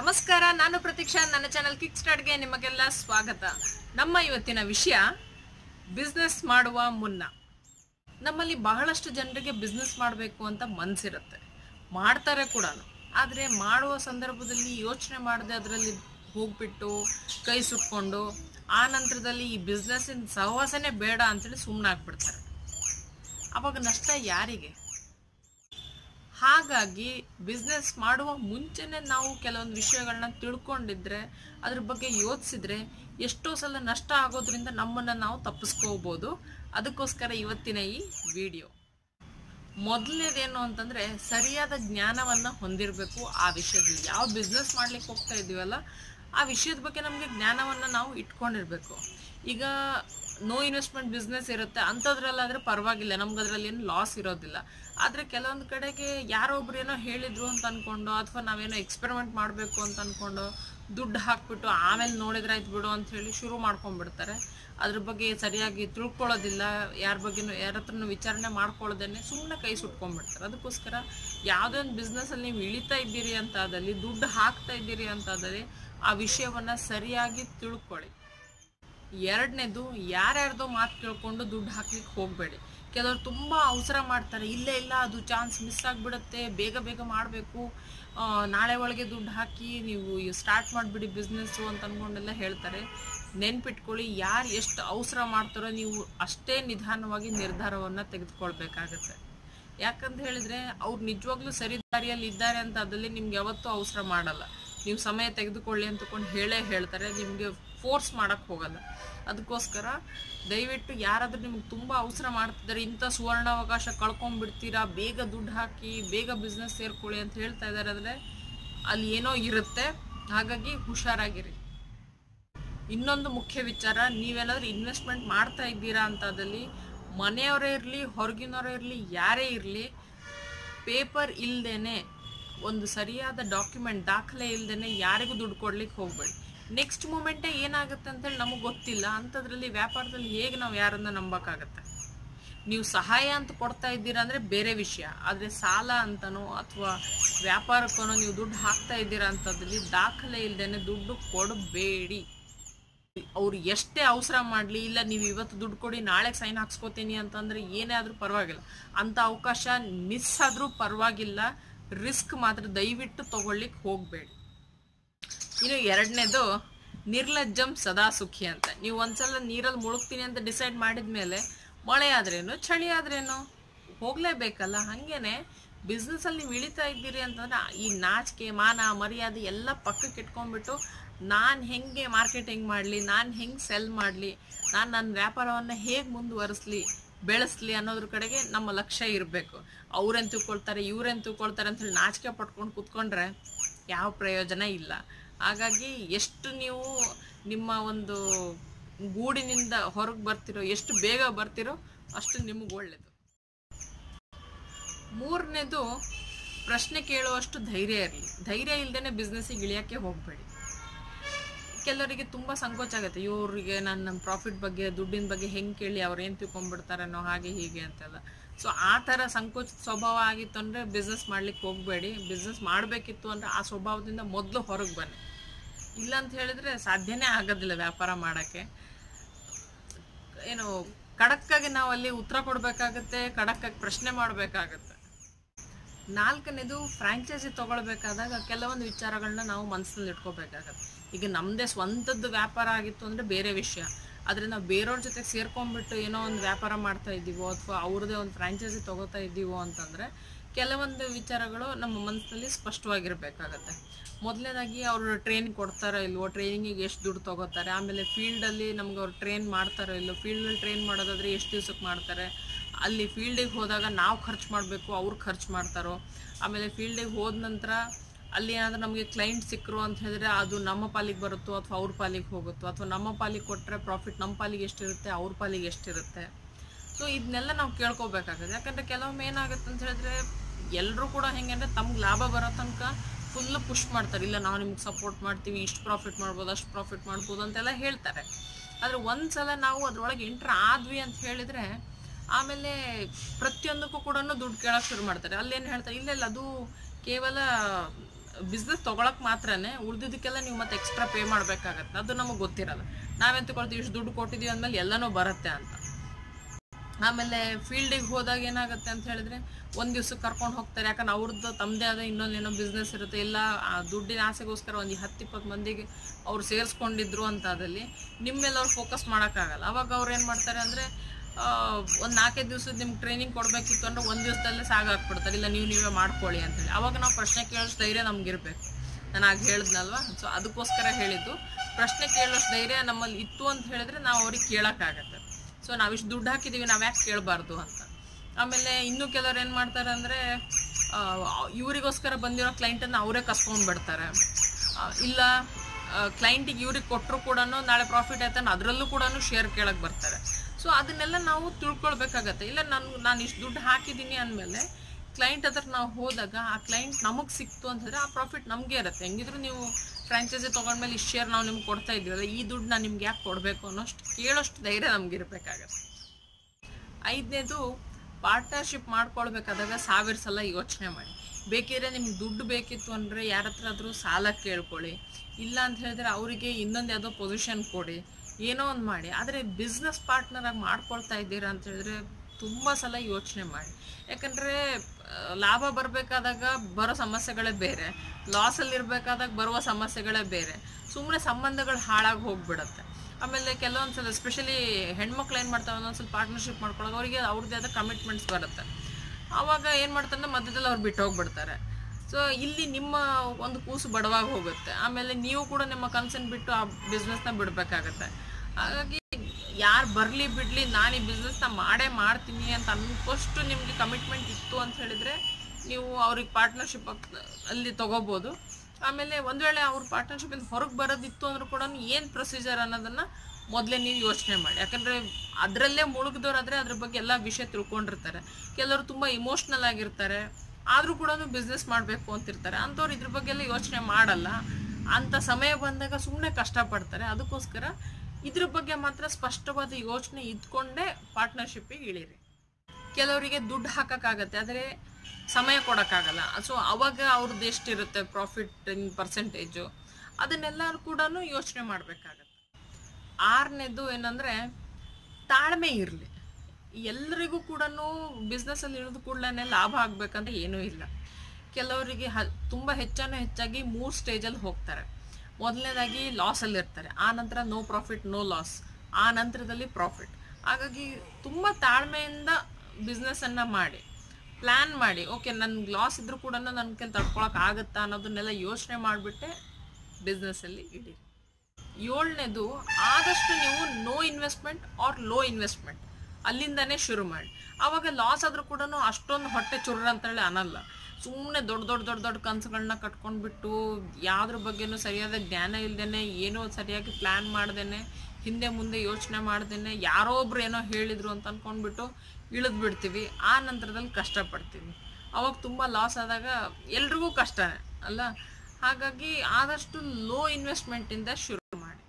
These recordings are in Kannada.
ನಮಸ್ಕಾರ ನಾನು ಪ್ರತೀಕ್ಷಾ ನನ್ನ ಚಾನಲ್ ಕಿಕ್ ಸ್ಟಾರ್ಟ್ಗೆ ನಿಮಗೆಲ್ಲ ಸ್ವಾಗತ ನಮ್ಮ ಇವತ್ತಿನ ವಿಷಯ ಬಿಸ್ನೆಸ್ ಮಾಡುವ ಮುನ್ನ ನಮ್ಮಲ್ಲಿ ಬಹಳಷ್ಟು ಜನರಿಗೆ ಬಿಸ್ನೆಸ್ ಮಾಡಬೇಕು ಅಂತ ಮನಸ್ಸಿರುತ್ತೆ ಮಾಡ್ತಾರೆ ಕೂಡ ಆದರೆ ಮಾಡುವ ಸಂದರ್ಭದಲ್ಲಿ ಯೋಚನೆ ಮಾಡದೆ ಅದರಲ್ಲಿ ಹೋಗ್ಬಿಟ್ಟು ಕೈ ಸುಟ್ಕೊಂಡು ಆ ನಂತರದಲ್ಲಿ ಈ ಬಿಸ್ನೆಸ್ಸಿನ ಸಹವಾಸನೇ ಬೇಡ ಅಂತೇಳಿ ಸುಮ್ಮನೆ ಆಗ್ಬಿಡ್ತಾರೆ ಅವಾಗ ನಷ್ಟ ಯಾರಿಗೆ ಹಾಗಾಗಿ ಬಿಸ್ನೆಸ್ ಮಾಡುವ ಮುಂಚೆನೆ ನಾವು ಕೆಲವೊಂದು ವಿಷಯಗಳನ್ನ ತಿಳ್ಕೊಂಡಿದ್ರೆ ಅದ್ರ ಬಗ್ಗೆ ಯೋಚಿಸಿದ್ರೆ ಎಷ್ಟೋ ಸಲ ನಷ್ಟ ಆಗೋದ್ರಿಂದ ನಮ್ಮನ್ನು ನಾವು ತಪ್ಪಿಸ್ಕೋಬೋದು ಅದಕ್ಕೋಸ್ಕರ ಇವತ್ತಿನ ಈ ವಿಡಿಯೋ ಮೊದಲನೇದೇನು ಅಂತಂದ್ರೆ ಸರಿಯಾದ ಜ್ಞಾನವನ್ನ ಹೊಂದಿರಬೇಕು ಆ ವಿಷಯದಲ್ಲಿ ಯಾವ ಬಿಸ್ನೆಸ್ ಮಾಡ್ಲಿಕ್ಕೆ ಹೋಗ್ತಾ ಇದೀವಲ್ಲ ಆ ವಿಷಯದ ಬಗ್ಗೆ ನಮಗೆ ಜ್ಞಾನವನ್ನ ನಾವು ಇಟ್ಕೊಂಡಿರ್ಬೇಕು ಈಗ ನೋ ಇನ್ವೆಸ್ಟ್ಮೆಂಟ್ ಬಿಸ್ನೆಸ್ ಇರುತ್ತೆ ಅಂಥದ್ರಲ್ಲಾದ್ರೆ ಪರವಾಗಿಲ್ಲ ನಮ್ಗೆ ಅದರಲ್ಲಿ ಏನು ಲಾಸ್ ಇರೋದಿಲ್ಲ ಆದರೆ ಕೆಲವೊಂದು ಕಡೆಗೆ ಯಾರೋ ಒಬ್ರು ಏನೋ ಹೇಳಿದ್ರು ಅಂತ ಅನ್ಕೊಂಡು ಅಥವಾ ನಾವೇನೋ ಎಕ್ಸ್ಪೆರಿಮೆಂಟ್ ಮಾಡಬೇಕು ಅಂತ ಅನ್ಕೊಂಡು ದುಡ್ಡು ಹಾಕ್ಬಿಟ್ಟು ಆಮೇಲೆ ನೋಡಿದ್ರೆ ಆಯ್ತು ಬಿಡು ಅಂತ ಹೇಳಿ ಶುರು ಮಾಡ್ಕೊಂಡ್ಬಿಡ್ತಾರೆ ಅದ್ರ ಬಗ್ಗೆ ಸರಿಯಾಗಿ ತಿಳ್ಕೊಳ್ಳೋದಿಲ್ಲ ಯಾರ ಬಗ್ಗೆನೂ ಯಾರ ಹತ್ರನೂ ವಿಚಾರಣೆ ಮಾಡ್ಕೊಳ್ಳೋದೇನೆ ಸುಮ್ಮನೆ ಕೈ ಸುಟ್ಕೊಂಡ್ಬಿಡ್ತಾರೆ ಅದಕ್ಕೋಸ್ಕರ ಯಾವುದೇ ಒಂದು ಬಿಸ್ನೆಸ್ಸಲ್ಲಿ ನೀವು ಇಳಿತಾ ಇದ್ದೀರಿ ಅಂತ ಆದಲ್ಲಿ ದುಡ್ಡು ಹಾಕ್ತಾ ಇದ್ದೀರಿ ಅಂತ ಆದಲ್ಲಿ ಆ ವಿಷಯವನ್ನ ಸರಿಯಾಗಿ ತಿಳ್ಕೊಳ್ಳಿ ಎರಡನೇದು ಯಾರ್ಯಾರ್ದೋ ಮಾತು ಕೇಳ್ಕೊಂಡು ದುಡ್ಡು ಹಾಕ್ಲಿಕ್ಕೆ ಹೋಗಬೇಡಿ ಕೆಲವರು ತುಂಬ ಅವಸರ ಮಾಡ್ತಾರೆ ಇಲ್ಲೇ ಇಲ್ಲ ಅದು ಚಾನ್ಸ್ ಮಿಸ್ ಆಗಿಬಿಡುತ್ತೆ ಬೇಗ ಬೇಗ ಮಾಡಬೇಕು ನಾಳೆ ಒಳಗೆ ದುಡ್ಡು ಹಾಕಿ ನೀವು ಸ್ಟಾರ್ಟ್ ಮಾಡಿಬಿಡಿ ಬಿಸ್ನೆಸ್ಸು ಅಂತ ಅಂದ್ಕೊಂಡೆಲ್ಲ ಹೇಳ್ತಾರೆ ನೆನ್ಪಿಟ್ಕೊಳ್ಳಿ ಯಾರು ಎಷ್ಟು ಅವಸರ ಮಾಡ್ತಾರೋ ನೀವು ಅಷ್ಟೇ ನಿಧಾನವಾಗಿ ನಿರ್ಧಾರವನ್ನು ತೆಗೆದುಕೊಳ್ಬೇಕಾಗತ್ತೆ ಯಾಕಂತ ಹೇಳಿದ್ರೆ ಅವ್ರು ನಿಜವಾಗ್ಲೂ ಸರಿ ದಾರಿಯಲ್ಲಿ ಇದ್ದಾರೆ ಅಂತ ಅದಲ್ಲಿ ನಿಮ್ಗೆ ಯಾವತ್ತೂ ಅವಸರ ಮಾಡಲ್ಲ ನೀವು ಸಮಯ ತೆಗೆದುಕೊಳ್ಳಿ ಅಂತಕೊಂಡು ಹೇಳೇ ಹೇಳ್ತಾರೆ ನಿಮಗೆ ಫೋರ್ಸ್ ಮಾಡಕ್ ಹೋಗಲ್ಲ ಅದಕ್ಕೋಸ್ಕರ ದಯವಿಟ್ಟು ಯಾರಾದ್ರೂ ನಿಮ್ಗೆ ತುಂಬ ಅವಸರ ಮಾಡ್ತಿದ್ದಾರೆ ಇಂಥ ಸುವರ್ಣಾವಕಾಶ ಕಳ್ಕೊಂಡ್ಬಿಡ್ತೀರಾ ಬೇಗ ದುಡ್ಡು ಹಾಕಿ ಬೇಗ ಬಿಸ್ನೆಸ್ ಸೇರ್ಕೊಳ್ಳಿ ಅಂತ ಹೇಳ್ತಾ ಇದ್ದಾರೆ ಅಂದರೆ ಅಲ್ಲಿ ಏನೋ ಇರುತ್ತೆ ಹಾಗಾಗಿ ಹುಷಾರಾಗಿರಿ ಇನ್ನೊಂದು ಮುಖ್ಯ ವಿಚಾರ ನೀವೇನಾದ್ರೂ ಇನ್ವೆಸ್ಟ್ಮೆಂಟ್ ಮಾಡ್ತಾ ಇದ್ದೀರಾ ಅಂತ ಅದಲ್ಲಿ ಮನೆಯವರೇ ಇರಲಿ ಹೊರಗಿನವರೇ ಇರಲಿ ಯಾರೇ ಇರಲಿ ಪೇಪರ್ ಇಲ್ದೇನೆ ಒಂದು ಸರಿಯಾದ ಡಾಕ್ಯುಮೆಂಟ್ ದಾಖಲೆ ಇಲ್ದೇನೆ ಯಾರಿಗೂ ದುಡ್ಡು ಕೊಡ್ಲಿಕ್ಕೆ ಹೋಗ್ಬೇಡಿ ನೆಕ್ಸ್ಟ್ ಮೂಮೆಂಟೇ ಏನಾಗುತ್ತೆ ಅಂತೇಳಿ ನಮಗೆ ಗೊತ್ತಿಲ್ಲ ಅಂಥದ್ರಲ್ಲಿ ವ್ಯಾಪಾರದಲ್ಲಿ ಹೇಗೆ ನಾವು ಯಾರನ್ನ ನಂಬಕ್ಕಾಗತ್ತೆ ನೀವು ಸಹಾಯ ಅಂತ ಕೊಡ್ತಾ ಇದ್ದೀರಾ ಅಂದರೆ ಬೇರೆ ವಿಷಯ ಆದರೆ ಸಾಲ ಅಂತನೋ ಅಥವಾ ವ್ಯಾಪಾರಕ್ಕನೋ ನೀವು ದುಡ್ಡು ಹಾಕ್ತಾ ಇದ್ದೀರಾ ಅಂತದ್ರಲ್ಲಿ ದಾಖಲೆ ಇಲ್ದೇನೆ ದುಡ್ಡು ಕೊಡಬೇಡಿ ಅವ್ರು ಎಷ್ಟೇ ಅವಸರ ಮಾಡಲಿ ಇಲ್ಲ ನೀವು ಇವತ್ತು ದುಡ್ಡು ಕೊಡಿ ನಾಳೆ ಸೈನ್ ಹಾಕ್ಸ್ಕೊತೀನಿ ಅಂತಂದ್ರೆ ಏನೇ ಆದರೂ ಪರವಾಗಿಲ್ಲ ಅಂಥ ಅವಕಾಶ ಮಿಸ್ ಆದರೂ ಪರವಾಗಿಲ್ಲ ರಿಸ್ಕ್ ಮಾತ್ರ ದಯವಿಟ್ಟು ತಗೊಳ್ಲಿಕ್ಕೆ ಹೋಗಬೇಡಿ ಇನ್ನು ಎರಡನೇದು ನಿರ್ಲಜ್ಜಂ ಸದಾ ಸುಖಿ ಅಂತ ನೀವು ಒಂದ್ಸಲ ನೀರಲ್ಲಿ ಮುಳುಗ್ತೀನಿ ಅಂತ ಡಿಸೈಡ್ ಮಾಡಿದ್ಮೇಲೆ ಮಳೆ ಆದ್ರೇನು ಚಳಿ ಆದ್ರೇನು ಹೋಗ್ಲೇಬೇಕಲ್ಲ ಹಂಗೇನೆ ಬಿಸ್ನೆಸ್ ಅಲ್ಲಿ ನೀವು ಇಳಿತಾ ಇದ್ದೀರಿ ಅಂತಂದ್ರೆ ಈ ನಾಚಿಕೆ ಮಾನ ಮರ್ಯಾದೆ ಎಲ್ಲ ಪಕ್ಕಕ್ಕೆ ಇಟ್ಕೊಂಡ್ಬಿಟ್ಟು ನಾನು ಹೆಂಗೆ ಮಾರ್ಕೆಟಿಂಗ್ ಮಾಡಲಿ ನಾನು ಹೆಂಗೆ ಸೆಲ್ ಮಾಡಲಿ ನಾನು ನನ್ನ ವ್ಯಾಪಾರವನ್ನು ಹೇಗೆ ಮುಂದುವರಿಸ್ಲಿ ಬೆಳೆಸ್ಲಿ ಅನ್ನೋದ್ರ ಕಡೆಗೆ ನಮ್ಮ ಲಕ್ಷ್ಯ ಇರಬೇಕು ಅವ್ರೇನು ತಿಳ್ಕೊಳ್ತಾರೆ ಇವ್ರೇನು ತಿಳ್ಕೊಳ್ತಾರೆ ಅಂತ ಹೇಳಿ ನಾಚಿಕೆ ಪಟ್ಕೊಂಡು ಕೂತ್ಕೊಂಡ್ರೆ ಯಾವ ಪ್ರಯೋಜನ ಇಲ್ಲ ಹಾಗಾಗಿ ಎಷ್ಟು ನೀವು ನಿಮ್ಮ ಒಂದು ಗೂಡಿನಿಂದ ಹೊರಗೆ ಬರ್ತಿರೋ ಎಷ್ಟು ಬೇಗ ಬರ್ತಿರೋ ಅಷ್ಟು ನಿಮಗೆ ಒಳ್ಳೇದು ಮೂರನೇದು ಪ್ರಶ್ನೆ ಕೇಳುವಷ್ಟು ಧೈರ್ಯ ಇರಲಿ ಧೈರ್ಯ ಇಲ್ದೇನೆ ಬಿಸ್ನೆಸ್ಸಿಗೆ ಇಳಿಯೋಕ್ಕೆ ಹೋಗಬೇಡಿ ಕೆಲವರಿಗೆ ತುಂಬ ಸಂಕೋಚ ಆಗುತ್ತೆ ಇವರಿಗೆ ನನ್ನ ನಮ್ಮ ಪ್ರಾಫಿಟ್ ಬಗ್ಗೆ ದುಡ್ಡಿನ ಬಗ್ಗೆ ಹೆಂಗೆ ಕೇಳಿ ಅವ್ರು ಏನು ತಿಳ್ಕೊಂಡ್ಬಿಡ್ತಾರೇನೋ ಹಾಗೆ ಹೀಗೆ ಅಂತೆಲ್ಲ ಸೊ ಆ ಥರ ಸಂಕೋಚ ಸ್ವಭಾವ ಆಗಿತ್ತು ಅಂದರೆ ಬಿಸ್ನೆಸ್ ಮಾಡ್ಲಿಕ್ಕೆ ಹೋಗಬೇಡಿ ಬಿಸ್ನೆಸ್ ಮಾಡಬೇಕಿತ್ತು ಅಂದರೆ ಆ ಸ್ವಭಾವದಿಂದ ಮೊದಲು ಹೊರಗೆ ಬನ್ನಿ ಇಲ್ಲ ಅಂತ ಹೇಳಿದ್ರೆ ಸಾಧ್ಯನೇ ಆಗೋದಿಲ್ಲ ವ್ಯಾಪಾರ ಮಾಡೋಕ್ಕೆ ಏನು ಖಡಕ್ಕಾಗಿ ನಾವು ಅಲ್ಲಿ ಉತ್ತರ ಕೊಡಬೇಕಾಗತ್ತೆ ಖಡಕ್ಕಾಗಿ ಪ್ರಶ್ನೆ ಮಾಡಬೇಕಾಗತ್ತೆ ನಾಲ್ಕನೇದು ಫ್ರಾಂಚೈಸಿ ತಗೊಳ್ಬೇಕಾದಾಗ ಕೆಲವೊಂದು ವಿಚಾರಗಳನ್ನ ನಾವು ಮನಸ್ಸಲ್ಲಿ ಇಟ್ಕೋಬೇಕಾಗತ್ತೆ ಈಗ ನಮ್ಮದೇ ಸ್ವಂತದ್ದು ವ್ಯಾಪಾರ ಆಗಿತ್ತು ಅಂದರೆ ಬೇರೆ ವಿಷಯ ಆದರೆ ನಾವು ಬೇರೆಯವ್ರ ಜೊತೆ ಸೇರ್ಕೊಂಡ್ಬಿಟ್ಟು ಏನೋ ಒಂದು ವ್ಯಾಪಾರ ಮಾಡ್ತಾ ಇದ್ದೀವೋ ಅಥವಾ ಅವ್ರದ್ದೇ ಒಂದು ಫ್ರಾಂಚೈಸಿ ತಗೋತಾ ಇದ್ದೀವೋ ಅಂತಂದರೆ ಕೆಲವೊಂದು ವಿಚಾರಗಳು ನಮ್ಮ ಮನಸ್ಸಿನಲ್ಲಿ ಸ್ಪಷ್ಟವಾಗಿರಬೇಕಾಗತ್ತೆ ಮೊದಲನೇದಾಗಿ ಅವರು ಟ್ರೈನಿಂಗ್ ಕೊಡ್ತಾರೋ ಇಲ್ವೋ ಟ್ರೈನಿಂಗಿಗೆ ಎಷ್ಟು ದುಡ್ಡು ತೊಗೋತಾರೆ ಆಮೇಲೆ ಫೀಲ್ಡಲ್ಲಿ ನಮ್ಗೆ ಅವ್ರು ಟ್ರೈನ್ ಮಾಡ್ತಾರೋ ಇಲ್ಲೋ ಫೀಲ್ಡಲ್ಲಿ ಟ್ರೈನ್ ಮಾಡೋದಾದ್ರೆ ಎಷ್ಟು ದಿವ್ಸಕ್ಕೆ ಮಾಡ್ತಾರೆ ಅಲ್ಲಿ ಫೀಲ್ಡಿಗೆ ಹೋದಾಗ ನಾವು ಖರ್ಚು ಮಾಡಬೇಕು ಅವ್ರು ಖರ್ಚು ಮಾಡ್ತಾರೋ ಆಮೇಲೆ ಫೀಲ್ಡಿಗೆ ಹೋದ ನಂತರ ಅಲ್ಲಿ ಏನಾದರೂ ನಮಗೆ ಕ್ಲೈಂಟ್ ಸಿಕ್ಕರು ಅಂತ ಹೇಳಿದ್ರೆ ಅದು ನಮ್ಮ ಪಾಲಿಗೆ ಬರುತ್ತೋ ಅಥವಾ ಅವ್ರ ಪಾಲಿಗೆ ಹೋಗುತ್ತೋ ಅಥವಾ ನಮ್ಮ ಪಾಲಿಗೆ ಕೊಟ್ಟರೆ ಪ್ರಾಫಿಟ್ ನಮ್ಮ ಪಾಲಿಗೆ ಎಷ್ಟಿರುತ್ತೆ ಅವ್ರ ಪಾಲಿಗೆ ಎಷ್ಟಿರುತ್ತೆ ಸೊ ಇದನ್ನೆಲ್ಲ ನಾವು ಕೇಳ್ಕೊಬೇಕಾಗುತ್ತೆ ಯಾಕಂದರೆ ಕೆಲವೊಮ್ಮೆ ಏನಾಗುತ್ತೆ ಅಂತ ಹೇಳಿದ್ರೆ ಎಲ್ಲರೂ ಕೂಡ ಹೆಂಗೆ ಅಂದರೆ ತಮ್ಗೆ ಲಾಭ ಬರೋ ತನಕ ಫುಲ್ ಪುಷ್ ಮಾಡ್ತಾರೆ ಇಲ್ಲ ನಾವು ನಿಮ್ಗೆ ಸಪೋರ್ಟ್ ಮಾಡ್ತೀವಿ ಇಷ್ಟು ಪ್ರಾಫಿಟ್ ಮಾಡ್ಬೋದು ಅಷ್ಟು ಪ್ರಾಫಿಟ್ ಮಾಡ್ಬೋದು ಅಂತೆಲ್ಲ ಹೇಳ್ತಾರೆ ಆದರೆ ಒಂದು ಸಲ ನಾವು ಅದ್ರೊಳಗೆ ಎಂಟ್ರ್ ಆದ್ವಿ ಅಂತ ಹೇಳಿದರೆ ಆಮೇಲೆ ಪ್ರತಿಯೊಂದಕ್ಕೂ ಕೂಡ ದುಡ್ಡು ಕೇಳೋಕೆ ಶುರು ಮಾಡ್ತಾರೆ ಅಲ್ಲೇನು ಹೇಳ್ತಾರೆ ಇಲ್ಲ ಇಲ್ಲ ಅದು ಕೇವಲ ಬಿಸ್ನೆಸ್ ತೊಗೊಳಕ್ ಮಾತ್ರನೇ ಉಳಿದಿದ್ದಕ್ಕೆಲ್ಲ ನೀವು ಮತ್ತೆ ಎಕ್ಸ್ಟ್ರಾ ಪೇ ಮಾಡಬೇಕಾಗತ್ತೆ ಅದು ನಮಗೆ ಗೊತ್ತಿರಲ್ಲ ನಾವೇನು ತಗೊಳ್ತೀವಿ ಇಷ್ಟು ದುಡ್ಡು ಕೊಟ್ಟಿದ್ದೀವಿ ಅಂದಮೇಲೆ ಎಲ್ಲನೂ ಬರುತ್ತೆ ಅಂತ ಆಮೇಲೆ ಫೀಲ್ಡಿಗೆ ಹೋದಾಗ ಏನಾಗುತ್ತೆ ಅಂತ ಹೇಳಿದ್ರೆ ಒಂದು ದಿವ್ಸಕ್ಕೆ ಕರ್ಕೊಂಡು ಹೋಗ್ತಾರೆ ಯಾಕಂದ್ರೆ ಅವ್ರದ್ದು ತಮ್ಮದೇ ಆದ ಇನ್ನೊಂದು ಏನೋ ಬಿಸ್ನೆಸ್ ಇರುತ್ತೆ ಇಲ್ಲ ಆ ದುಡ್ಡಿನ ಆಸೆಗೋಸ್ಕರ ಒಂದು ಹತ್ತು ಇಪ್ಪತ್ತು ಮಂದಿಗೆ ಅವ್ರು ಸೇರಿಸ್ಕೊಂಡಿದ್ರು ಅಂತ ಅದಲ್ಲಿ ನಿಮ್ಮ ಮೇಲೆ ಅವ್ರು ಫೋಕಸ್ ಮಾಡೋಕ್ಕಾಗಲ್ಲ ಅವಾಗ ಅವ್ರು ಏನು ಮಾಡ್ತಾರೆ ಅಂದರೆ ಒಂದು ನಾಲ್ಕೈದು ದಿವ್ಸದ ನಿಮ್ಗೆ ಟ್ರೈನಿಂಗ್ ಕೊಡಬೇಕಿತ್ತು ಅಂದ್ರೆ ಒಂದು ದಿವಸದಲ್ಲೇ ಸಾಗಾಕ್ಬಿಡ್ತಾರೆ ಇಲ್ಲ ನೀವು ನೀವೇ ಮಾಡ್ಕೊಳ್ಳಿ ಅಂತೇಳಿ ಅವಾಗ ನಾವು ಪ್ರಶ್ನೆ ಕೇಳೋಷ್ಟು ಧೈರ್ಯ ನಮ್ಗಿರ್ಬೇಕು ನಾನು ಆಗ ಹೇಳಿದ್ನಲ್ವ ಸೊ ಅದಕ್ಕೋಸ್ಕರ ಹೇಳಿದ್ದು ಪ್ರಶ್ನೆ ಕೇಳೋಷ್ಟು ಧೈರ್ಯ ನಮ್ಮಲ್ಲಿ ಇತ್ತು ಅಂತ ಹೇಳಿದ್ರೆ ನಾವು ಅವ್ರಿಗೆ ಕೇಳೋಕ್ಕಾಗತ್ತೆ ಸೊ ನಾವಿಷ್ಟು ದುಡ್ಡು ಹಾಕಿದ್ದೀವಿ ನಾವು ಯಾಕೆ ಕೇಳಬಾರ್ದು ಅಂತ ಆಮೇಲೆ ಇನ್ನೂ ಕೆಲವ್ರು ಏನು ಮಾಡ್ತಾರೆ ಅಂದರೆ ಇವರಿಗೋಸ್ಕರ ಬಂದಿರೋ ಕ್ಲೈಂಟನ್ನು ಅವರೇ ಕಸ್ಕೊಂಡು ಬಿಡ್ತಾರೆ ಆ, ಇಲ್ಲ ಕ್ಲೈಂಟಿಗೆ ಇವ್ರಿಗೆ ಕೊಟ್ಟರು ಕೂಡ ನಾಳೆ ಪ್ರಾಫಿಟ್ ಆಯ್ತಾನೆ ಅದರಲ್ಲೂ ಕೂಡ ಶೇರ್ ಕೇಳಕ್ಕೆ ಬರ್ತಾರೆ ಸೊ ಅದನ್ನೆಲ್ಲ ನಾವು ತಿಳ್ಕೊಳ್ಬೇಕಾಗತ್ತೆ ಇಲ್ಲ ನಾನು ನಾನು ಇಷ್ಟು ದುಡ್ಡು ಹಾಕಿದ್ದೀನಿ ಅಂದಮೇಲೆ ಕ್ಲೈಂಟ್ ಹತ್ರ ನಾವು ಹೋದಾಗ ಆ ಕ್ಲೈಂಟ್ ನಮಗೆ ಸಿಕ್ತು ಅಂತಂದರೆ ಆ ಪ್ರಾಫಿಟ್ ನಮಗೆ ಇರುತ್ತೆ ಹೆಂಗಿದ್ರು ನೀವು ಫ್ರಾಂಚೈಸಿ ತೊಗೊಂಡ್ಮೇಲೆ ಇಷ್ಟು ಶೇರ್ ನಾವು ನಿಮ್ಗೆ ಕೊಡ್ತಾ ಇದ್ದೀವಲ್ಲ ಈ ದುಡ್ಡು ನಾನು ನಿಮ್ಗೆ ಯಾಕೆ ಕೊಡಬೇಕು ಅನ್ನೋಷ್ಟು ಕೇಳೋಷ್ಟು ಧೈರ್ಯ ನಮ್ಗೆ ಇರಬೇಕಾಗತ್ತೆ ಐದನೇದು ಪಾರ್ಟ್ನರ್ಶಿಪ್ ಮಾಡ್ಕೊಳ್ಬೇಕಾದಾಗ ಸಾವಿರ ಸಲ ಯೋಚನೆ ಮಾಡಿ ಬೇಕಿದ್ರೆ ನಿಮ್ಗೆ ದುಡ್ಡು ಬೇಕಿತ್ತು ಅಂದರೆ ಯಾರ ಹತ್ರ ಆದರೂ ಸಾಲ ಕೇಳ್ಕೊಳ್ಳಿ ಇಲ್ಲ ಅಂತ ಹೇಳಿದ್ರೆ ಅವರಿಗೆ ಇನ್ನೊಂದು ಯಾವುದೋ ಪೊಸಿಷನ್ ಕೊಡಿ ಏನೋ ಒಂದು ಮಾಡಿ ಆದರೆ ಬಿಸ್ನೆಸ್ ಪಾರ್ಟ್ನರಾಗಿ ಮಾಡ್ಕೊಳ್ತಾ ಇದ್ದೀರಾ ಅಂತ ಹೇಳಿದ್ರೆ ತುಂಬ ಸಲ ಯೋಚನೆ ಮಾಡಿ ಯಾಕಂದರೆ ಲಾಭ ಬರಬೇಕಾದಾಗ ಬರೋ ಸಮಸ್ಯೆಗಳೇ ಬೇರೆ ಲಾಸಲ್ಲಿ ಇರಬೇಕಾದಾಗ ಬರುವ ಸಮಸ್ಯೆಗಳೇ ಬೇರೆ ಸುಮ್ಮನೆ ಸಂಬಂಧಗಳು ಹಾಳಾಗಿ ಹೋಗ್ಬಿಡುತ್ತೆ ಆಮೇಲೆ ಕೆಲವೊಂದು ಸಲ ಎಸ್ಪೆಷಲಿ ಹೆಣ್ಮಕ್ಳು ಏನು ಮಾಡ್ತಾವೆ ಒಂದೊಂದ್ಸಲ ಪಾರ್ಟ್ನರ್ಶಿಪ್ ಮಾಡ್ಕೊಳ್ಳೋದು ಅವರಿಗೆ ಅವ್ರದ್ದೇ ಆದ ಕಮಿಟ್ಮೆಂಟ್ಸ್ ಬರುತ್ತೆ ಆವಾಗ ಏನು ಮಾಡ್ತಾರೆ ಮಧ್ಯದಲ್ಲಿ ಅವ್ರು ಬಿಟ್ಟು ಹೋಗ್ಬಿಡ್ತಾರೆ ಸೊ ಇಲ್ಲಿ ನಿಮ್ಮ ಒಂದು ಕೂಸು ಬಡವಾಗಿ ಹೋಗುತ್ತೆ ಆಮೇಲೆ ನೀವು ಕೂಡ ನಿಮ್ಮ ಕನ್ಸನ್ನು ಬಿಟ್ಟು ಆ ಬಿಸ್ನೆಸ್ನ ಬಿಡಬೇಕಾಗತ್ತೆ ಹಾಗಾಗಿ ಯಾರು ಬರಲಿ ಬಿಡಲಿ ನಾನು ಈ ಬಿಸ್ನೆಸ್ನ ಮಾಡೇ ಮಾಡ್ತೀನಿ ಅಂತ ಅನ್ಕೋಷ್ಟು ನಿಮಗೆ ಕಮಿಟ್ಮೆಂಟ್ ಇತ್ತು ಅಂತ ಹೇಳಿದರೆ ನೀವು ಅವ್ರಿಗೆ ಪಾರ್ಟ್ನರ್ಶಿಪ್ ಅಲ್ಲಿ ತಗೋಬೋದು ಆಮೇಲೆ ಒಂದು ವೇಳೆ ಅವ್ರ ಪಾರ್ಟ್ನರ್ಶಿಪಿಂದ ಹೊರಗೆ ಬರೋದಿತ್ತು ಅಂದ್ರೂ ಕೂಡ ಏನು ಪ್ರೊಸೀಜರ್ ಅನ್ನೋದನ್ನು ಮೊದಲೇ ನೀವು ಯೋಚನೆ ಮಾಡಿ ಯಾಕಂದರೆ ಅದರಲ್ಲೇ ಮುಳುಗಿದವರಾದರೆ ಅದ್ರ ಬಗ್ಗೆ ಎಲ್ಲ ವಿಷಯ ತಿಳ್ಕೊಂಡಿರ್ತಾರೆ ಕೆಲವರು ತುಂಬ ಇಮೋಷ್ನಲ್ ಆಗಿರ್ತಾರೆ ಆದರೂ ಕೂಡ ಬಿಸ್ನೆಸ್ ಮಾಡಬೇಕು ಅಂತಿರ್ತಾರೆ ಅಂಥವ್ರು ಇದ್ರ ಬಗ್ಗೆ ಎಲ್ಲ ಯೋಚನೆ ಮಾಡಲ್ಲ ಅಂಥ ಸಮಯ ಬಂದಾಗ ಸುಮ್ಮನೆ ಕಷ್ಟಪಡ್ತಾರೆ ಅದಕ್ಕೋಸ್ಕರ ಇದ್ರ ಬಗ್ಗೆ ಮಾತ್ರ ಸ್ಪಷ್ಟವಾದ ಯೋಚನೆ ಇದ್ಕೊಂಡೇ ಪಾರ್ಟ್ನರ್ಶಿಪ್ಪಿಗೆ ಇಳೀರಿ ಕೆಲವರಿಗೆ ದುಡ್ಡು ಹಾಕೋಕ್ಕಾಗತ್ತೆ ಆದರೆ ಸಮಯ ಕೊಡೋಕ್ಕಾಗಲ್ಲ ಸೊ ಅವಾಗ ಅವ್ರದ್ದು ಎಷ್ಟಿರುತ್ತೆ ಪ್ರಾಫಿಟ್ ಪರ್ಸೆಂಟೇಜು ಅದನ್ನೆಲ್ಲರೂ ಕೂಡ ಯೋಚನೆ ಮಾಡಬೇಕಾಗತ್ತೆ ಆರನೇದು ಏನಂದರೆ ತಾಳ್ಮೆ ಇರಲಿ ಎಲ್ಲರಿಗೂ ಕೂಡ ಬಿಸ್ನೆಸ್ಸಲ್ಲಿ ಇಳಿದ ಕೂಡಲೇ ಲಾಭ ಆಗಬೇಕಂತ ಏನೂ ಇಲ್ಲ ಕೆಲವರಿಗೆ ಹ ತುಂಬ ಹೆಚ್ಚಾನು ಹೆಚ್ಚಾಗಿ ಮೂರು ಸ್ಟೇಜಲ್ಲಿ ಹೋಗ್ತಾರೆ ಮೊದಲನೇದಾಗಿ ಲಾಸಲ್ಲಿ ಇರ್ತಾರೆ ಆ ನಂತರ ನೋ ಪ್ರಾಫಿಟ್ ನೋ ಲಾಸ್ ಆ ನಂತರದಲ್ಲಿ ಪ್ರಾಫಿಟ್ ಹಾಗಾಗಿ ತುಂಬ ತಾಳ್ಮೆಯಿಂದ ಬಿಸ್ನೆಸ್ಸನ್ನು ಮಾಡಿ ಪ್ಲ್ಯಾನ್ ಮಾಡಿ ಓಕೆ ನನ್ಗೆ ಲಾಸ್ ಇದ್ರೂ ಕೂಡ ನನ್ನ ಕೈಲಿ ತಡ್ಕೊಳಕ್ಕೆ ಆಗುತ್ತಾ ಅನ್ನೋದನ್ನೆಲ್ಲ ಯೋಚನೆ ಮಾಡಿಬಿಟ್ಟೆ ಬಿಸ್ನೆಸ್ಸಲ್ಲಿ ಇಡೀರಿ ಏಳನೇದು ಆದಷ್ಟು ನೀವು no investment or low investment ಅಲ್ಲಿಂದನೇ ಶುರು ಮಾಡಿ ಆವಾಗ ಲಾಸ್ ಆದರೂ ಕೂಡ ಅಷ್ಟೊಂದು ಹೊಟ್ಟೆ ಚುರ್ರ ಅಂತೇಳಿ ಅನ್ನಲ್ಲ ಸುಮ್ಮನೆ ದೊಡ್ಡ ದೊಡ್ಡ ದೊಡ್ಡ ದೊಡ್ಡ ಕನಸುಗಳನ್ನ ಕಟ್ಕೊಂಡ್ಬಿಟ್ಟು ಯಾವುದ್ರ ಬಗ್ಗೆನೂ ಸರಿಯಾದ ಜ್ಞಾನ ಇಲ್ದೇನೆ ಏನೋ ಸರಿಯಾಗಿ ಪ್ಲ್ಯಾನ್ ಮಾಡ್ದೇನೆ ಹಿಂದೆ ಮುಂದೆ ಯೋಚನೆ ಮಾಡ್ದೇನೆ ಯಾರೋ ಒಬ್ರು ಏನೋ ಹೇಳಿದ್ರು ಅಂತ ಅಂದ್ಕೊಂಡ್ಬಿಟ್ಟು ಇಳಿದು ಬಿಡ್ತೀವಿ ಆ ನಂತರದಲ್ಲಿ ಕಷ್ಟಪಡ್ತೀವಿ ಅವಾಗ ತುಂಬ ಲಾಸ್ ಆದಾಗ ಎಲ್ರಿಗೂ ಕಷ್ಟನೇ ಅಲ್ಲ ಹಾಗಾಗಿ ಆದಷ್ಟು ಲೋ ಇನ್ವೆಸ್ಟ್ಮೆಂಟಿಂದ ಶುರು ಮಾಡಿ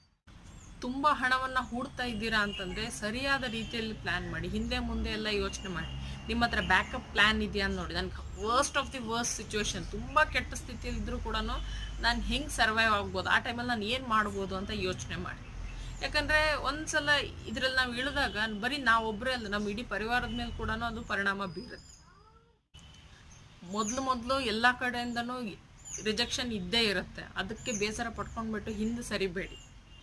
ತುಂಬ ಹಣವನ್ನು ಹೂಡ್ತಾ ಇದ್ದೀರಾ ಅಂತಂದರೆ ಸರಿಯಾದ ರೀತಿಯಲ್ಲಿ ಪ್ಲ್ಯಾನ್ ಮಾಡಿ ಹಿಂದೆ ಮುಂದೆ ಎಲ್ಲ ಯೋಚನೆ ಮಾಡಿ ನಿಮ್ಮ ಹತ್ರ ಬ್ಯಾಕಪ್ ಪ್ಲ್ಯಾನ್ ಇದೆಯಾ ಅಂತ ನೋಡಿ ನನಗೆ worst of the worst situation ತುಂಬ ಕೆಟ್ಟ ಸ್ಥಿತಿಯಲ್ಲಿ ಇದ್ದರೂ ಕೂಡ ನಾನು ಹೆಂಗೆ ಸರ್ವೈವ್ ಆಗ್ಬೋದು ಆ ಟೈಮಲ್ಲಿ ನಾನು ಏನು ಮಾಡ್ಬೋದು ಅಂತ ಯೋಚನೆ ಮಾಡಿ ಯಾಕಂದರೆ ಒಂದ್ಸಲ ಇದರಲ್ಲಿ ನಾವು ಇಳಿದಾಗ ಬರೀ ನಾವೊಬ್ಬರೇ ಅಲ್ಲ ನಮ್ಮ ಇಡೀ ಪರಿವಾರದ ಮೇಲೆ ಕೂಡ ಅದು ಪರಿಣಾಮ ಬೀರುತ್ತೆ ಮೊದಲು ಮೊದಲು ಎಲ್ಲ ಕಡೆಯಿಂದನೂ ರಿಜೆಕ್ಷನ್ ಇದ್ದೇ ಇರುತ್ತೆ ಅದಕ್ಕೆ ಬೇಸರ ಪಡ್ಕೊಂಡ್ಬಿಟ್ಟು ಹಿಂದೆ ಸರಿಬೇಡಿ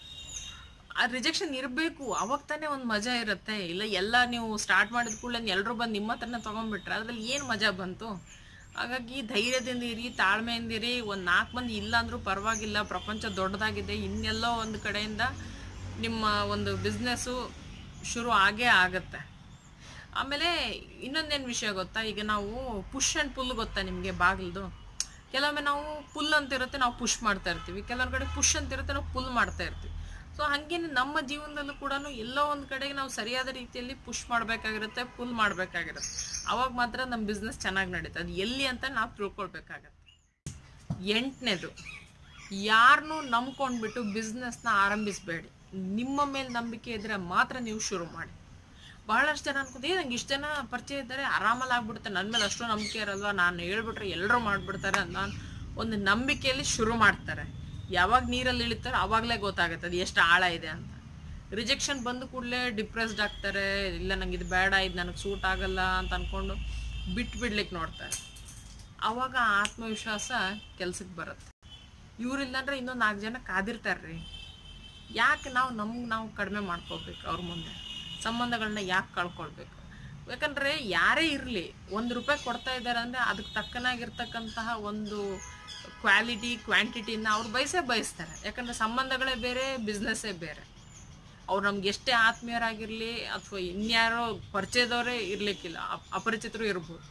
ಆ ರಿಜೆಕ್ಷನ್ ಇರಬೇಕು ಅವಾಗ ತಾನೇ ಒಂದು ಮಜಾ ಇರುತ್ತೆ ಇಲ್ಲ ಎಲ್ಲ ನೀವು ಸ್ಟಾರ್ಟ್ ಮಾಡಿದ ಕೂಡಲೇ ಎಲ್ಲರೂ ಬಂದು ನಿಮ್ಮ ಹತ್ರನೇ ತೊಗೊಂಡ್ಬಿಟ್ರೆ ಅದ್ರಲ್ಲಿ ಏನು ಮಜಾ ಬಂತು ಹಾಗಾಗಿ ಧೈರ್ಯದಿಂದ ಇರಿ ತಾಳ್ಮೆಯಿಂದ ಇರಿ ಒಂದು ನಾಲ್ಕು ಮಂದಿ ಇಲ್ಲ ಅಂದರೂ ಪರವಾಗಿಲ್ಲ ಪ್ರಪಂಚ ದೊಡ್ಡದಾಗಿದೆ ಇನ್ನೆಲ್ಲೋ ಒಂದು ಕಡೆಯಿಂದ ನಿಮ್ಮ ಒಂದು ಬಿಸ್ನೆಸ್ಸು ಶುರು ಆಗೇ ಆಗತ್ತೆ ಆಮೇಲೆ ಇನ್ನೊಂದೇನು ವಿಷಯ ಗೊತ್ತಾ ಈಗ ನಾವು ಪುಷ್ ಆ್ಯಂಡ್ ಪುಲ್ ಗೊತ್ತಾ ನಿಮಗೆ ಬಾಗಿಲ್ದು ಕೆಲವೊಮ್ಮೆ ನಾವು ಪುಲ್ ಅಂತ ಇರುತ್ತೆ ನಾವು ಪುಷ್ ಮಾಡ್ತಾ ಇರ್ತೀವಿ ಕೆಲವೊಂದು ಕಡೆ ಪುಷ್ ಅಂತ ಇರುತ್ತೆ ನಾವು ಪುಲ್ ಮಾಡ್ತಾ ಇರ್ತೀವಿ ಸೊ ಹಾಗೇನೆ ನಮ್ಮ ಜೀವನದಲ್ಲೂ ಕೂಡ ಎಲ್ಲೋ ಒಂದು ಕಡೆಗೆ ನಾವು ಸರಿಯಾದ ರೀತಿಯಲ್ಲಿ ಪುಷ್ ಮಾಡಬೇಕಾಗಿರುತ್ತೆ ಪುಲ್ ಮಾಡಬೇಕಾಗಿರುತ್ತೆ ಅವಾಗ ಮಾತ್ರ ನಮ್ಮ ಬಿಸ್ನೆಸ್ ಚೆನ್ನಾಗಿ ನಡೀತದೆ ಅದು ಎಲ್ಲಿ ಅಂತ ನಾವು ತಿಳ್ಕೊಳ್ಬೇಕಾಗತ್ತೆ ಎಂಟನೇದು ಯಾರನ್ನೂ ನಂಬ್ಕೊಂಡ್ಬಿಟ್ಟು ಬಿಸ್ನೆಸ್ನ ಆರಂಭಿಸಬೇಡಿ ನಿಮ್ಮ ಮೇಲೆ ನಂಬಿಕೆ ಇದ್ರೆ ಮಾತ್ರ ನೀವು ಶುರು ಮಾಡಿ ಬಹಳಷ್ಟು ಜನ ಅನ್ಕೋದು ಏ ನಂಗೆ ಇಷ್ಟು ಜನ ಪರಿಚಯ ಇದ್ದಾರೆ ಆರಾಮಲ್ಲಿ ಆಗ್ಬಿಡುತ್ತೆ ನನ್ನ ಮೇಲೆ ಅಷ್ಟು ನಂಬಿಕೆ ಇರಲ್ವಾ ನಾನು ಹೇಳ್ಬಿಟ್ರೆ ಎಲ್ಲರೂ ಮಾಡಿಬಿಡ್ತಾರೆ ಅಂತ ನಾನು ಒಂದು ನಂಬಿಕೆಯಲ್ಲಿ ಶುರು ಮಾಡ್ತಾರೆ ಯಾವಾಗ ನೀರಲ್ಲಿ ಇಳಿತಾರೋ ಆವಾಗಲೇ ಗೊತ್ತಾಗುತ್ತೆ ಅದು ಎಷ್ಟು ಆಳ ಇದೆ ಅಂತ ರಿಜೆಕ್ಷನ್ ಬಂದ ಕೂಡಲೇ ಡಿಪ್ರೆಸ್ಡ್ ಆಗ್ತಾರೆ ಇಲ್ಲ ನಂಗೆ ಇದು ಬೇಡ ಇದು ನನಗೆ ಸೂಟ್ ಆಗಲ್ಲ ಅಂತ ಅಂದ್ಕೊಂಡು ಬಿಟ್ಟು ಬಿಡ್ಲಿಕ್ಕೆ ನೋಡ್ತಾರೆ ಆವಾಗ ಆ ಆತ್ಮವಿಶ್ವಾಸ ಕೆಲ್ಸಕ್ಕೆ ಬರುತ್ತೆ ಇವ್ರಿಲ್ಲಾಂದ್ರೆ ಇನ್ನೊಂದು ನಾಲ್ಕು ಜನ ಕಾದಿರ್ತಾರ್ರಿ ಯಾಕೆ ನಾವು ನಮ್ಗೆ ನಾವು ಕಡಿಮೆ ಮಾಡ್ಕೋಬೇಕು ಅವ್ರ ಮುಂದೆ ಸಂಬಂಧಗಳನ್ನ ಯಾಕೆ ಕಳ್ಕೊಳ್ಬೇಕು ಯಾಕಂದರೆ ಯಾರೇ ಇರಲಿ ಒಂದು ರೂಪಾಯಿ ಕೊಡ್ತಾ ಇದ್ದಾರೆ ಅಂದರೆ ಅದಕ್ಕೆ ತಕ್ಕನಾಗಿರ್ತಕ್ಕಂತಹ ಒಂದು ಕ್ವಾಲಿಟಿ ಕ್ವಾಂಟಿಟಿನ ಅವ್ರು ಬಯಸೇ ಬಯಸ್ತಾರೆ ಯಾಕಂದರೆ ಸಂಬಂಧಗಳೇ ಬೇರೆ ಬಿಸ್ನೆಸ್ಸೇ ಬೇರೆ ಅವ್ರು ನಮ್ಗೆ ಎಷ್ಟೇ ಆತ್ಮೀಯರಾಗಿರಲಿ ಅಥವಾ ಇನ್ಯಾರೋ ಪರಿಚಯದವರೇ ಇರಲಿಕ್ಕಿಲ್ಲ ಅಪರಿಚಿತರು ಇರ್ಬೋದು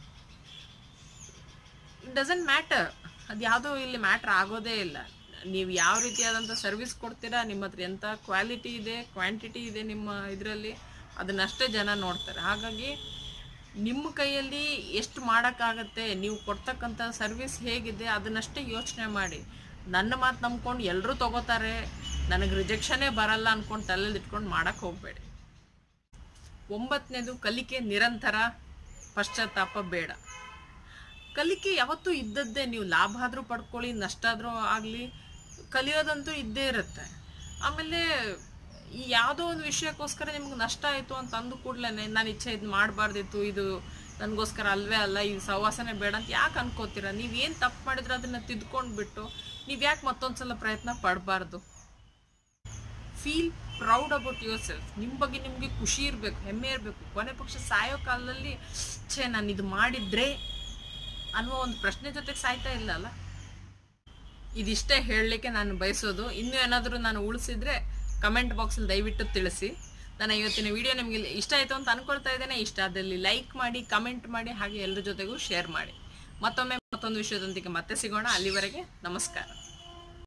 ಇಟ್ ಡಸಂಟ್ ಮ್ಯಾಟರ್ ಅದು ಯಾವುದೋ ಇಲ್ಲಿ ಮ್ಯಾಟ್ರ್ ಆಗೋದೇ ಇಲ್ಲ ನೀವು ಯಾವ ರೀತಿಯಾದಂಥ ಸರ್ವಿಸ್ ಕೊಡ್ತೀರಾ ನಿಮ್ಮ ಹತ್ರ ಎಂಥ ಕ್ವಾಲಿಟಿ ಇದೆ ಕ್ವಾಂಟಿಟಿ ಇದೆ ನಿಮ್ಮ ಇದರಲ್ಲಿ ಅದನ್ನಷ್ಟೇ ಜನ ನೋಡ್ತಾರೆ ಹಾಗಾಗಿ ನಿಮ್ಮ ಕೈಯಲ್ಲಿ ಎಷ್ಟು ಮಾಡೋಕ್ಕಾಗತ್ತೆ ನೀವು ಕೊಡ್ತಕ್ಕಂಥ ಸರ್ವಿಸ್ ಹೇಗಿದೆ ಅದನ್ನಷ್ಟೇ ಯೋಚನೆ ಮಾಡಿ ನನ್ನ ಮಾತು ನಂಬ್ಕೊಂಡು ಎಲ್ಲರೂ ತಗೋತಾರೆ ನನಗೆ ರಿಜೆಕ್ಷನೇ ಬರಲ್ಲ ಅಂದ್ಕೊಂಡು ತಲೆಯಲ್ಲಿ ಇಟ್ಕೊಂಡು ಮಾಡೋಕ್ಕೆ ಹೋಗಬೇಡಿ ಒಂಬತ್ತನೇದು ಕಲಿಕೆ ನಿರಂತರ ಪಶ್ಚಾತ್ತಾಪ ಬೇಡ ಕಲಿಕೆ ಯಾವತ್ತೂ ಇದ್ದದ್ದೇ ನೀವು ಲಾಭ ಆದರೂ ಪಡ್ಕೊಳ್ಳಿ ನಷ್ಟ ಆದರೂ ಆಗಲಿ ಕಲಿಯೋದಂತೂ ಇದ್ದೇ ಇರುತ್ತೆ ಆಮೇಲೆ ಈ ಯಾವುದೋ ಒಂದು ವಿಷಯಕ್ಕೋಸ್ಕರ ನಿಮ್ಗೆ ನಷ್ಟ ಆಯಿತು ಅಂತ ಅಂದು ಕೂಡಲೇ ನಾನು ಇಚ್ಛೆ ಇದು ಮಾಡಬಾರ್ದಿತ್ತು ಇದು ನನಗೋಸ್ಕರ ಅಲ್ವೇ ಅಲ್ಲ ಈ ಸಹವಾಸನೆ ಬೇಡ ಅಂತ ಯಾಕೆ ಅನ್ಕೋತೀರ ನೀವು ಏನು ತಪ್ಪು ಮಾಡಿದ್ರೆ ಅದನ್ನು ತಿದ್ಕೊಂಡು ಬಿಟ್ಟು ನೀವು ಯಾಕೆ ಮತ್ತೊಂದು ಸಲ ಪ್ರಯತ್ನ ಪಡಬಾರ್ದು feel proud about yourself ನಿಮ್ಮ ಬಗ್ಗೆ ನಿಮಗೆ ಖುಷಿ ಇರಬೇಕು ಹೆಮ್ಮೆ ಇರಬೇಕು ಕೊನೆ ಪಕ್ಷ ಸಾಯೋ ಕಾಲದಲ್ಲಿ ಛೇ ನಾನು ಇದು ಮಾಡಿದ್ರೆ ಅನ್ನುವ ಒಂದು ಪ್ರಶ್ನೆ ಜೊತೆಗೆ ಸಾಯ್ತಾ ಇಲ್ಲ ಅಲ್ಲ ಇದಿಷ್ಟೇ ಹೇಳಲಿಕ್ಕೆ ನಾನು ಬಯಸೋದು ಇನ್ನೂ ಏನಾದರೂ ನಾನು ಉಳಿಸಿದ್ರೆ ಕಮೆಂಟ್ ಬಾಕ್ಸಲ್ಲಿ ದಯವಿಟ್ಟು ತಿಳಿಸಿ ನನ್ನ ಇವತ್ತಿನ ವಿಡಿಯೋ ನಿಮಗೆ ಇಷ್ಟ ಆಯಿತು ಅಂತ ಅನ್ಕೊಳ್ತಾ ಇದ್ದೇನೆ ಇಷ್ಟ ಆದಲ್ಲಿ ಲೈಕ್ ಮಾಡಿ ಕಮೆಂಟ್ ಮಾಡಿ ಹಾಗೆ ಎಲ್ಲರ ಜೊತೆಗೂ ಶೇರ್ ಮಾಡಿ ಮತ್ತೊಮ್ಮೆ ಮತ್ತೊಂದು ವಿಷಯದೊಂದಿಗೆ ಮತ್ತೆ ಸಿಗೋಣ ಅಲ್ಲಿವರೆಗೆ ನಮಸ್ಕಾರ